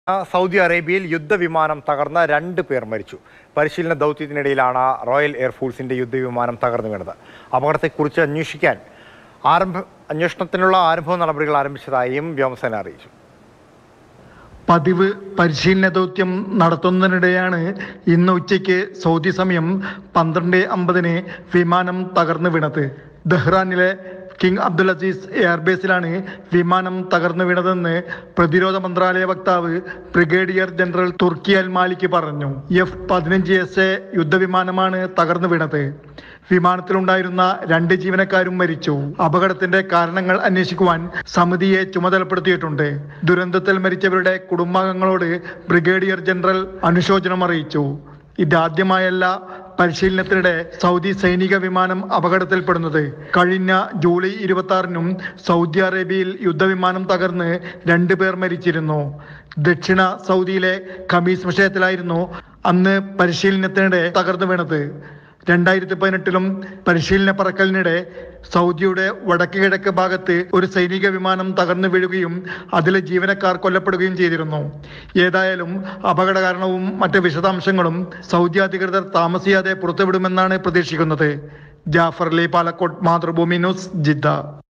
Saudi അറേബ്യയിൽ യുദ്ധവിമാനം തകർന്ന രണ്ട് പേർ മരിച്ചു പരിശീലന ദൗത്യത്തിനിടയിലാണ് റോയൽ എയർഫോഴ്സിന്റെ യുദ്ധവിമാനം തകർന്നു വീണത് അപകടത്തെക്കുറിച്ച് അന്വേഷിക്കാൻ ആരംഭ അന്വേഷണത്തിനുള്ള ആരംഭ നടപടികൾ ആരംഭിച്ചതായും വ്യോമസേന അറിയിച്ചു പതിവ് പരിശീലന ദൗത്യം നടത്തുന്നതിനിടെയാണ് ഇന്ന് ഉച്ചയ്ക്ക് സൗദി സമയം പന്ത്രണ്ട് അമ്പതിന് വിമാനം തകർന്നു വീണത് ദഹ്റാനിലെ കിങ് അബ്ദുൽ അസീസ് എയർബേസിലാണ് വിമാനം തകർന്നു വീണതെന്ന് പ്രതിരോധ മന്ത്രാലയ വക്താവ് brigadier general Turki Al Malik പറഞ്ഞു എഫ് പതിനഞ്ച് എസ് എ യുദ്ധവിമാനമാണ് തകർന്നു വീണത് വിമാനത്തിലുണ്ടായിരുന്ന രണ്ട് ജീവനക്കാരും മരിച്ചു അപകടത്തിന്റെ കാരണങ്ങൾ അന്വേഷിക്കുവാൻ സമിതിയെ ചുമതലപ്പെടുത്തിയിട്ടുണ്ട് ദുരന്തത്തിൽ മരിച്ചവരുടെ കുടുംബാംഗങ്ങളോട് ബ്രിഗേഡിയർ ജനറൽ അനുശോചനം അറിയിച്ചു ഇതാദ്യമായല്ല പരിശീലനത്തിനിടെ സൗദി സൈനിക വിമാനം അപകടത്തിൽപ്പെടുന്നത് കഴിഞ്ഞ ജൂലൈ ഇരുപത്തി ആറിനും സൗദി അറേബ്യയിൽ യുദ്ധവിമാനം തകർന്ന് രണ്ടുപേർ മരിച്ചിരുന്നു ദക്ഷിണ സൗദിയിലെ ഖമീസ് വിഷയത്തിലായിരുന്നു അന്ന് പരിശീലനത്തിനിടെ തകർന്നു വീണത് രണ്ടായിരത്തി പതിനെട്ടിലും പരിശീലന പറക്കലിനിടെ സൗദിയുടെ വടക്ക് കിഴക്ക് ഭാഗത്ത് ഒരു സൈനിക വിമാനം തകർന്നു വീഴുകയും അതിലെ ജീവനക്കാർ കൊല്ലപ്പെടുകയും ചെയ്തിരുന്നു ഏതായാലും അപകട കാരണവും മറ്റ് വിശദാംശങ്ങളും സൗദി അധികൃതർ താമസിയാതെ പുറത്തുവിടുമെന്നാണ് പ്രതീക്ഷിക്കുന്നത് ജാഫർ അലി പാലക്കോട്ട് മാതൃഭൂമി ന്യൂസ് ജിദ്ദ